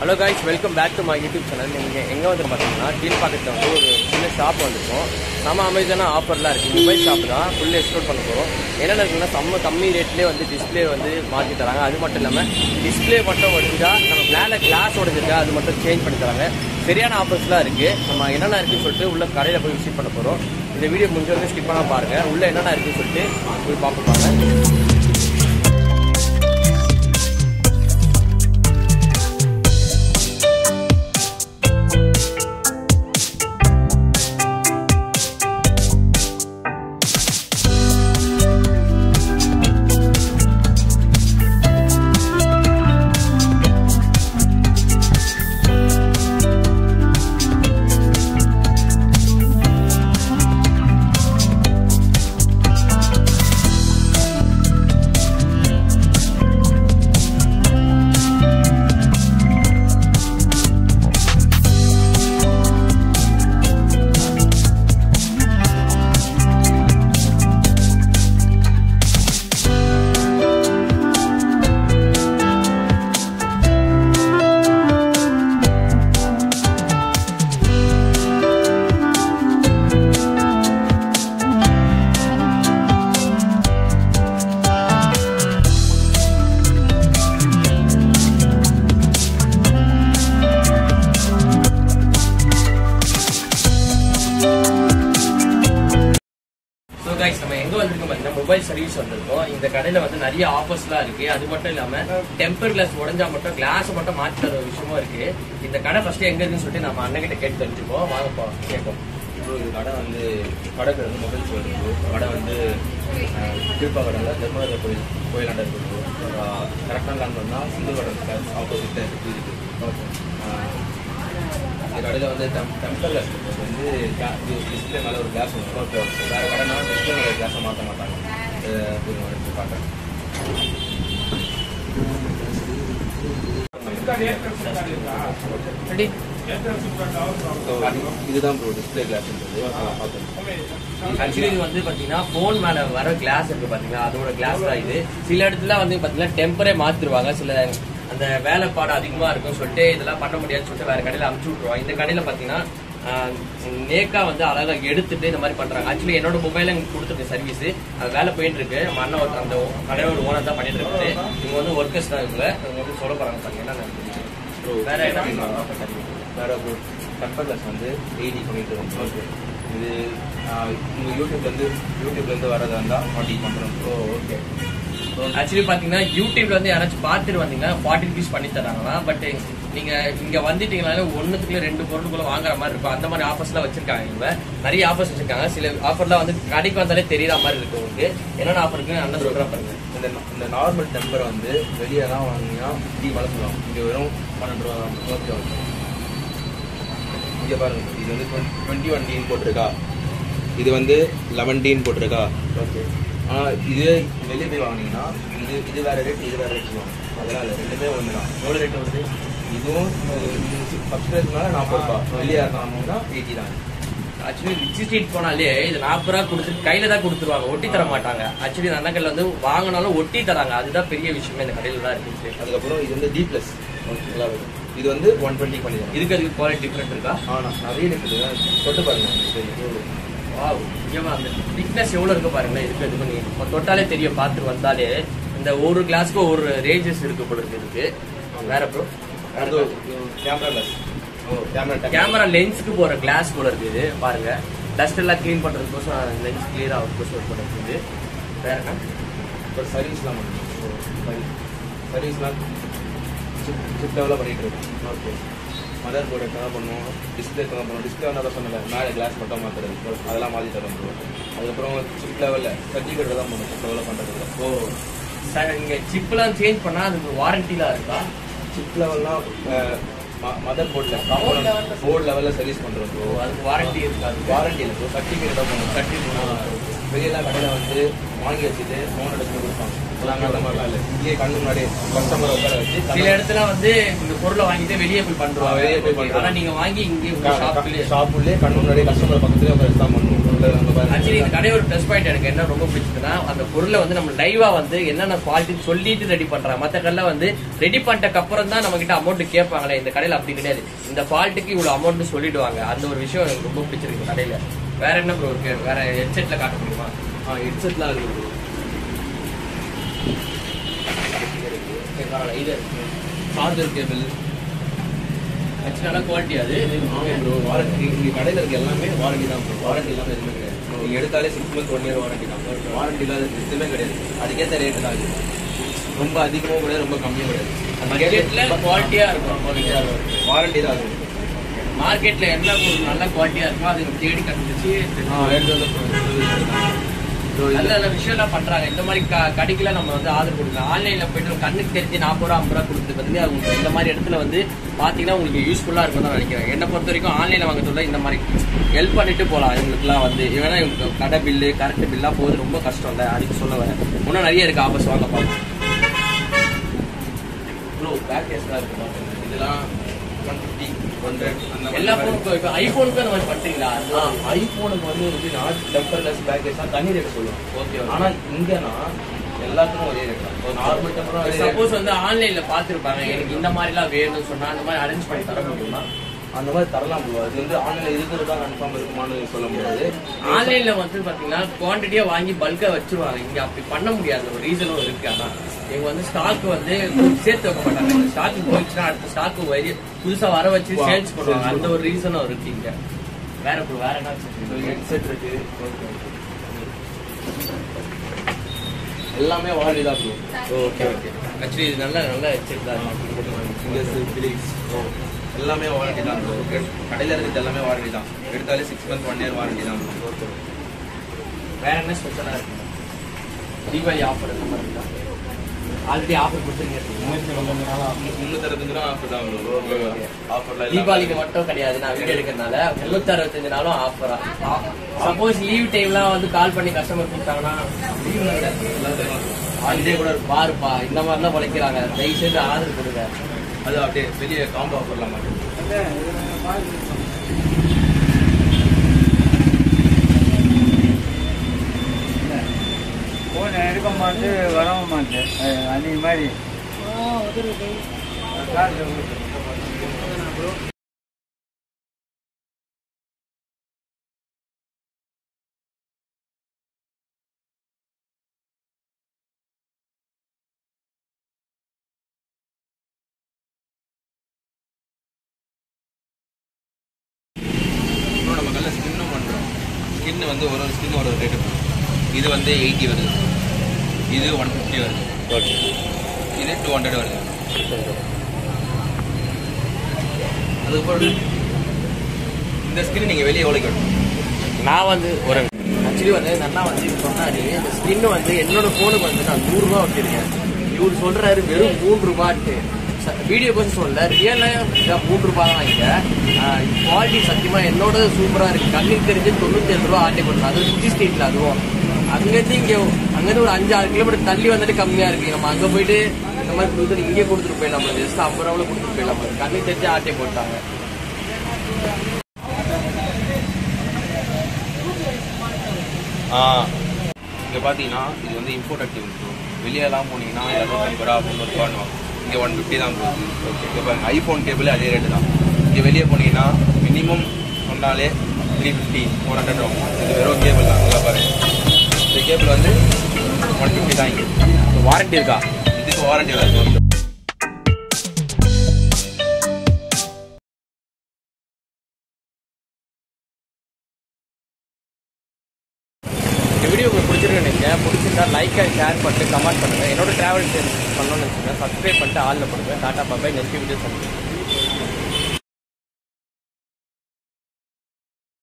Hello guys welcome back to my YouTube channel நீங்கள் எங்கே வந்து பார்த்தீங்கன்னா கீழ் பக்கத்தில் வந்து ஒரு சின்ன ஷாப் வந்திருக்கோம் நம்ம அமேசான ஆஃபர்லாம் இருக்குது மொபைல் ஷாப் தான் ஃபுல் எக்ஸ்ப்ளோர் பண்ண போகிறோம் என்னென்ன இருக்குன்னா செம்ம கம்மி ரேட்லேயே வந்து டிஸ்ப்ளே வந்து மாற்றி தராங்க அது மட்டும் இல்லாமல் டிஸ்ப்ளே மட்டும் உடஞ்சா நம்ம மேலே கிளாஸ் உடஞ்சிருக்கா அது மட்டும் சேஞ்ச் பண்ணி தராங்க சரியான ஆஃபர்ஸ்லாம் இருக்குது நம்ம என்னென்ன இருக்குன்னு சொல்லிட்டு உள்ள கடையில் போய் விசிட் பண்ண போகிறோம் இந்த வீடியோ முடிஞ்ச வரைக்கும் ஸ்கிப் பண்ணால் பாருங்கள் உள்ள என்னென்ன இருக்குன்னு சொல்லிட்டு போய் பார்க்க பாருங்க ஸோ கைஸ் நம்ம எங்க வந்திருக்கோம் பார்த்தீங்கன்னா மொபைல் சர்வீஸ் வந்திருக்கோம் இந்த கடையில வந்து நிறைய ஆஃபர்ஸ்லாம் இருக்கு அது மட்டும் இல்லாம டெம்பர் கிளாஸ் உடஞ்சா மட்டும் கிளாஸ் மட்டும் மாற்றி தர விஷயமும் இருக்கு இந்த கடை ஃபர்ஸ்ட் எங்க இருக்குன்னு சொல்லிட்டு நம்ம அண்ணன் கிட்ட கேட்டு தெரிஞ்சுப்போம் வாங்க போ கேட்போம் ப்ரோ இது கடை வந்து கடை பேர் வந்து மொபைல் ஸ்டோர் இருக்கு கடை வந்து திருப்பாக்கடலில் தர்மராஜ கோயில் கோயிலாண்ட இருக்கு ப்ரோ கரெக்டான லேண்ட் பண்ணால் சிந்து கடன் கிளாஸ் ஆப்போசிட்டில் இருக்கு இருக்கு ஆஹ் இந்த கடையில் வந்து டெம் டெம்பர் கிளாஸ் வந்து டிஸ்பிளே மேலே ஒரு கிளாஸ் ஒன்று ஓகே ஓகே வேறு கடைனா டிஸ்பிளே மேலே கிளாஸை மாற்ற மாட்டாங்க இது எடுத்து காட்டுறேன் ரெடி ஸோ இதுதான் ப்ரோ டிஸ்பிளே கிளாஸ்ன்றது பார்த்துருக்கோம் ஆக்சுவலி இது வந்து பாத்தீங்கன்னா போன் மேல வர கிளாஸ் இருக்கு பாத்தீங்களா அதோட கிளாஸ் தான் இது சில இடத்துல வந்து பாத்தீங்கன்னா டெம்பரே மாத்திருவாங்க சில அந்த வேலைப்பாடு அதிகமா இருக்கும்னு சொல்லிட்டு இதெல்லாம் பண்ண முடியாதுன்னு சொல்லிட்டு வேற கடையில அமுச்சு விட்டுருவோம் இந்த கடையில பாத்தீங்கன்னா ஆஹ், நேக்கா வந்து அழகா எடுத்துட்டு இந்த மாதிரி பண்றாங்க ஆக்சுவலி என்னோட மொபைல கொடுத்துருக்கு சர்வீஸ் அது வேலை போயிட்டு இருக்கு நம்ம அண்ணன் ஒருத்தர் அந்த கடையோட ஓனர் தான் பண்ணிட்டு இருக்காரு இவங்க வந்து ஒர்க்கர்ஸ் தான் இவங்க இவங்க வந்து சொல்ல போறாங்க பாருங்க என்ன ப்ரோ வேற என்ன வேணுமா? வேற ப்ரோ டெம்பர் கிளாஸ் வந்து எயிட்டி பண்ணிட்டு இருக்கோம் ஓகே இது ஆஹ், உங்க யூடியூப்ல இருந்து யூடியூப்ல இருந்து வரதா இருந்தா ஃபார்ட்டி பண்றோம் ஓ ஓகே ஆக்சுவலி பாத்தீங்கன்னா யூடியூப்ல வந்து யாராச்சும் பார்த்துட்டு வந்தீங்கன்னா ஃபார்ட்டி ருபீஸ் பண்ணி தராங்களா பட் நீங்க இங்க வந்துட்டீங்கனாலே ஒண்ணுத்துக்குள்ள ரெண்டு பொருளுக்குள்ள வாங்குற மாதிரி இருக்கும் அந்த மாதிரி ஆஃபர்ஸ்லாம் வச்சிருக்காங்க இவங்க நிறைய ஆஃபர்ஸ் வச்சிருக்காங்க சில ஆஃபர்லாம் வந்து கடைக்கு வந்தாலே தெரியற மாதிரி இருக்கு உங்களுக்கு என்னென்ன ஆஃபர் இருக்குன்னு அண்ணன் சொல்றேன் பாருங்க இந்த இந்த நார்மல் டெம்பர் வந்து வெளியே தான் வாங்கினா ஃபிஃப்டி மேலே சொல்லுவாங்க இங்கே வெறும் பன்னெண்டு ரூபா தான் ஓகே ஓகே இங்கே பாருங்க இது வந்து டுவெண்ட்டி ஒன் டீன் போட்டிருக்கா இது வந்து லெவன் டீன் போட்டிருக்கா ஓகே ஆனால் இது வெளியே போய் வாங்கினீங்கன்னா இது இது வேற ரேட் இது வேற ரேட் சொல்லுவாங்க அதெல்லாம் இல்லை ரெண்டுமே ஒன்று தான் எவ்வளோ ரேட் வருது இதுவும் சப்ஸ்கிரைப்னால நாற்பது ரூபா வெளியே வாங்கினா எயிட்டி தான் ஆக்சுவலி ரிச்சி ஸ்ட்ரீட் போனாலே இது நாற்பது ரூபா கொடுத்துட்டு கையில தான் கொடுத்துருவாங்க ஒட்டி தர மாட்டாங்க ஆக்சுவலி அந்த அண்ணக்கல்ல வந்து வாங்கினாலும் ஒட்டி தராங்க அதுதான் பெரிய விஷயமே இந்த கடையில தான் இருக்கு அதுக்கப்புறம் இது வந்து டி ப்ளஸ் நல்லா வரும் இது வந்து ஒன் டுவெண்ட்டி பண்ணிடுவாங்க இதுக்கு அதுக்கு குவாலிட்டி டிஃப்ரெண்ட் இருக்கா ஆனா நிறைய இருக்குது தொட்டு பாருங்க இது வாவ் முக்கியமா அந்த திக்னஸ் எவ்வளவு இருக்கு பாருங்களேன் இதுக்கு இது பண்ணி இப்ப தொட்டாலே தெரியும் பார்த்து வந்தாலே இந்த ஒரு கிளாஸ்க்கு ஒரு ரேஞ்சஸ் இருக்கு போல இருக்கு இதுக்கு வேற ப்ரோ அது கேமரா கிளாஸ் ஓ கேமரா கேமரா லென்ஸ்க்கு போற கிளாஸ் போல இருக்கு இது பாருங்க டஸ்ட் எல்லாம் க்ளீன் பண்றதுக்கோசம் லென்ஸ் கிளியர் ஆகிறதுக்கோசம் போல இருக்கு இது வேற என்ன இப்போ சர்வீஸ்லாம் பண்ணுறோம் சர்வீஸ்லாம் சிப் சிப் லெவலில் பண்ணிட்டு இருக்கோம் ஓகே மதர் போர்டு எத்தனை பண்ணுவோம் டிஸ்பிளே எத்தனை பண்ணுவோம் டிஸ்பிளே வந்தால் தான் சொன்னல மேலே கிளாஸ் மட்டும் மாற்றுறது அதெல்லாம் மாற்றி தரோம் bro. அதுக்கப்புறம் சிப் லெவலில் சர்டிஃபிகேட் தான் பண்ணுவோம் சிப் லெவலில் பண்ணுறது ஓ சார் இங்க சிப்லாம் சேஞ்ச் பண்ணா அதுக்கு வாரண்டிலாம் இருக்கா சிப் லெவல்லாம் மதர் போர்டில் காம்பவுண்ட் போர்டு லெவலில் சர்வீஸ் பண்ணுறோம் ஓ ப்ரோ அதுக்கு வாரண்டி இருக்காது வாரண்டி இல்லை ப்ரோ சர்டிஃபிகேட் தான் பண்ணுவோம் சர்டிஃபிகேட் வெளியெல்லாம் கடையில் வந்து வாங்கி வச்சுட்டு ஃபோன் எடுத்து கொடுப்பாங்க நாங்கள் அந்த மாதிரிலாம் இல்லை இங்கேயே கண்ணு முன்னாடி கஸ்டமர் உட்கார வச்சு சில இடத்துல வந்து இந்த பொருளை வாங்கிட்டு வெளியே போய் பண்றோம் வெளியே போய் பண்றாங்க. ஆனா நீங்க வாங்கி இங்கே ஷாப்லயே ஷாப்புள்ளே கண்ணு முன்னாடி கஸ்டமர் பக்கத்துலேயே உட்கார வச்சு தான் பண்ணுவோம் ஆக்சுவலி இந்த கடையோட ப்ளஸ் பாயிண்ட் எனக்கு என்ன ரொம்ப பிடிச்சதுன்னா அந்த பொருளை வந்து நம்ம லைவா வந்து என்னென்ன குவாலிட்டின்னு சொல்லிட்டு ரெடி பண்றாங்க மற்ற கடையில் வந்து ரெடி பண்ணிட்டக்கு அப்புறம் தான் நம்ம கிட்ட அமௌண்ட் கேட்பாங்களே இந்த கடையில் அப்படி கிடையாது இந்த ஃபால்ட்டுக்கு இவ்வளவு அமௌண்ட் சொல்லிடுவாங்க அந்த ஒரு விஷயம் எனக்கு ரொம்ப பிடிச்சிருக்கு இந்த கடையில வேற என்ன ப்ரோ இருக்கு வேற ஹெட்செட்ல காட்ட முடியுமா ஹெட்செட்லாம் இருக்கு bro. Okay, பரவாயில்ல. இது இருக்கு. சார்ஜர் கேபிள் ஆக்சுவலி நல்ல குவாலிட்டி அது ஆமா ப்ரோ வாரண்டி இங்க கடையில இருக்க எல்லாமே வாரண்டி தான் ப்ரோ வாரண்டி இல்லாம எதுவுமே கிடையாது நீங்க எடுத்தாலே six month one year warranty தான் வாரண்டி இல்லாத எதுவுமே கிடையாது அதுக்கேற்ற ரேட்டு தான் அது ரொம்ப அதிகமும் கிடையாது ரொம்ப கம்மியும் கிடையாது பட்ஜெட்ல குவாலிட்டியா இருக்கும் குவாலிட்டியா இருக்கும் வாரண்டி தான் அது மார்க்கெட்ல என்ன ஒரு நல்ல குவாலிட்டியா இருக்கோ அது தேடி கண்டுபிடிச்சு ஆ எடுத்து வந்து ப்ரோ நல்ல நல்ல விஷயம்லாம் பண்றாங்க இந்த மாதிரி க- கடைக்கெல்லாம் நம்ம வந்து ஆதரவு கொடுக்கலாம் ஆன்லைன்ல போயிட்டு நம்ம கண்ணுக்கு தெரிஞ்சு நாற்பது ரூபா ஐம்பது ரூபா கொடுத்து வந்து அவங்க இந்த மாதிரி இடத்துல வந்து பாத்தீங்கன்னா உங்களுக்கு யூஸ்ஃபுல்லா இருக்கும் தான் நினைக்கிறேன் என்னை பொறுத்த வரைக்கும் ஆன்லைன்ல வாங்க சொல்ல இந்த மாதிரி ஹெல்ப் பண்ணிட்டு போலாம் இவங்களுக்குலாம் வந்து ஏன்னா இவங்க கடை பில்லு கரண்ட் பில்லாம் போகுது ரொம்ப கஷ்டம் இல்லை அதுக்கு சொல்ல வரேன் இன்னும் நிறைய இருக்கு ஆபஸ் வாங்க பார்ப்போம் ப்ரோ பேக் கேஸ்லாம் இருக்குமா இதெல்லாம் ஒன் ஃபிஃப்டி ஹண்ட்ரட் அந்த எல்லா ஃபோனுக்கும் இப்போ ஐஃபோனுக்கும் அந்த மாதிரி பண்றீங்களா ஐபோனுக்கு வந்து எப்படின்னா டெம்பர்லெஸ் பேக்கேஜ் தனி ரேட் சொல்லுவோம் ஓகே ஆனா இங்கன்னா எல்லாத்துக்கும் ஒரே ரேட் தான் நார்மல் டெம்பரும் சப்போஸ் வந்து ஆன்லைன்ல பாத்துருப்பாங்க எனக்கு இந்த மாதிரி எல்லாம் வேணும்னு சொன்னா அந்த மாதிரி அரேஞ்ச் பண்ணி தர முடியுமா அந்த மாதிரி தரலாம் ப்ரோ அது வந்து ஆன்லைன்ல இருக்கிறது தான் கன்ஃபார்ம் இருக்குமான்னு சொல்ல முடியாது ஆன்லைன்ல வந்து பாத்தீங்கன்னா குவான்டிட்டியா வாங்கி பல்கா வச்சிருவாங்க இங்க அப்படி பண்ண முடியாத ஒரு ரீசனும் இருக்கு ஆனா இவங்க வந்து ஸ்டாக் வந்து சேர்த்து வைக்க மாட்டாங்க ஸ்டாக் போயிடுச்சுன்னா அடுத்த ஸ்டாக் புதுசா வர வச்சு வா, சேல்ஸ் பண்ணுவாங்க sales அந்த ஒரு ரீசனும் இருக்கு இங்க வேற bro, வேற என்ன வச்சிருக்கீங்க? ஹெட்செட் இருக்கு எல்லாமே வாரண்டி தான் ப்ரோ ஓகே ஓகே ஆக்சுவலி இது நல்ல நல்ல ஹெட்செட் தான் ஃபிங்கர்ஸ் பிலிக்ஸ் எல்லாமே வாரண்டி தான் ப்ரோ கடையில் இருக்கிறது எல்லாமே வாரண்டி தான் எடுத்தாலே six month one year warranty தான் ப்ரோ வேற என்ன ஸ்பெஷலா இருக்கு தீபாவளி ஆஃபர் இந்த மாதிரி இருக்கா ஆல்ரெடி ஆஃபர் கொடுத்துருக்கீங்க முந்நூற்றறுபத்தஞ்சு ரூபா ஆஃபர் தான் ப்ரோ ஆஃபர்ல தீபாவளிக்கு மட்டும் கிடையாது நான் வீடியோ எடுக்கிறதுனால முன்னூத்தி அறுபத்தஞ்சு நாளும் ஆஃபரா சப்போஸ் லீவ் டைம்லாம் வந்து கால் பண்ணி கஸ்டமர் கொடுத்தாங்கன்னா ஹாலிடே கூட பாருப்பா இந்த மாதிரிலாம் உழைக்கிறாங்க தயவு செய்து ஆதரவு கொடுங்க அது அப்படியே வெளியே காம்போ ஆஃபர்லாம் மாட்டேன் ஃபோன் எடுக்க மாட்டேன் வரவும் மாட்டேன் அன்னைக்கு மாதிரி இன்னும் நம்ம கல்ல ஸ்கின்னும் பண்ணுறோம் ஸ்கின் வந்து ஒரு ஒரு ஸ்கின் ஒரு ஒரு ரேட்டு இது வந்து எயிட்டி வருது இது ஒன் ஃபிஃப்டி வருது ஓகே இது டூ ஹண்ட்ரட் வருது அதுக்கப்புறம் இந்த ஸ்கின் நீங்கள் வெளியே எவ்வளோ கட்டணும் நான் வந்து ஒரு ஆக்சுவலி வந்து நல்லா வந்து இது சொன்னாரு இந்த ஸ்கின் வந்து என்னோட ஃபோனுக்கு வந்து நான் நூறுரூவா வச்சிருக்கேன் இவர் சொல்றாரு வெறும் மூணு ரூபான்ட்டு வீடியோ கொஞ்சம் சொல்ல ரியலாக மூணு ரூபாய் தான் வாங்கிட்டேன் குவாலிட்டி சத்தியமா என்னோட சூப்பரா இருக்கு கண்ணுக்கு தெரிஞ்சு தொண்ணூத்தி ஏழு ரூபா ஆட்டி கொடுத்தேன் அது ரிச்சி ஸ்ட்ரீட்ல அதுவும் அங்கேருந்து இங்கே அங்கேருந்து ஒரு அஞ்சு ஆறு கிலோமீட்டர் தள்ளி வந்துட்டு கம்மியா இருக்கு நம்ம அங்க போயிட்டு இந்த மாதிரி கொடுத்துட்டு இங்கே கொடுத்துட்டு போயிடலாம் நம்ம ஜஸ்ட் ஐம்பது ரூபாவில் கொடுத்துட்டு போயிடலாம் கண்ணுக்கு தெரிஞ்சு ஆட்டை போட்டாங்க இங்கே பார்த்தீங்கன்னா இது வந்து இம்போர்ட் ஆக்டிவ் ப்ரோ வெளியெல்லாம் போனீங்கன்னா இரநூத்தம்பது ரூபா முந்நூறு ரூபான்னு இங்கே ஒன் ஃபிஃப்டி தான் ப்ரோ ஓகே இங்கே பாருங்க ஐஃபோன் கேபிள் அதே ரேட்டு தான் இங்கே வெளியே போனீங்கன்னா மினிமம் சொன்னாலே த்ரீ ஃபிஃப்டி ஃபோர் ஹண்ட்ரட் ஆகும் இது வெறும் கேபிள் தான் நல்லா பாருங்க இந்த கேபிள் வந்து ஒன் ஃபிஃப்டி தான் இங்கே வாரண்டி இருக்கா இதுக்கு வாரண்டி வருது இந்த வீடியோ உங்களுக்கு பிடிச்சிருக்குன்னு நினைக்கிறேன் பிடிச்சிருந்தா லைக் அண்ட் ஷேர் பண்ணிட்டு கமெண்ட் பண்ணுங்க என்னோட டிராவல் பண்ணணும்னு நினைச்சீங்கன்னா சப்ஸ்கிரைப் பண்ணிட்டு ஆளில் பண்ணுங்க டாட்டா பாபாய் நெக்ஸ்ட் வீடியோ சந்திக்கிறேன்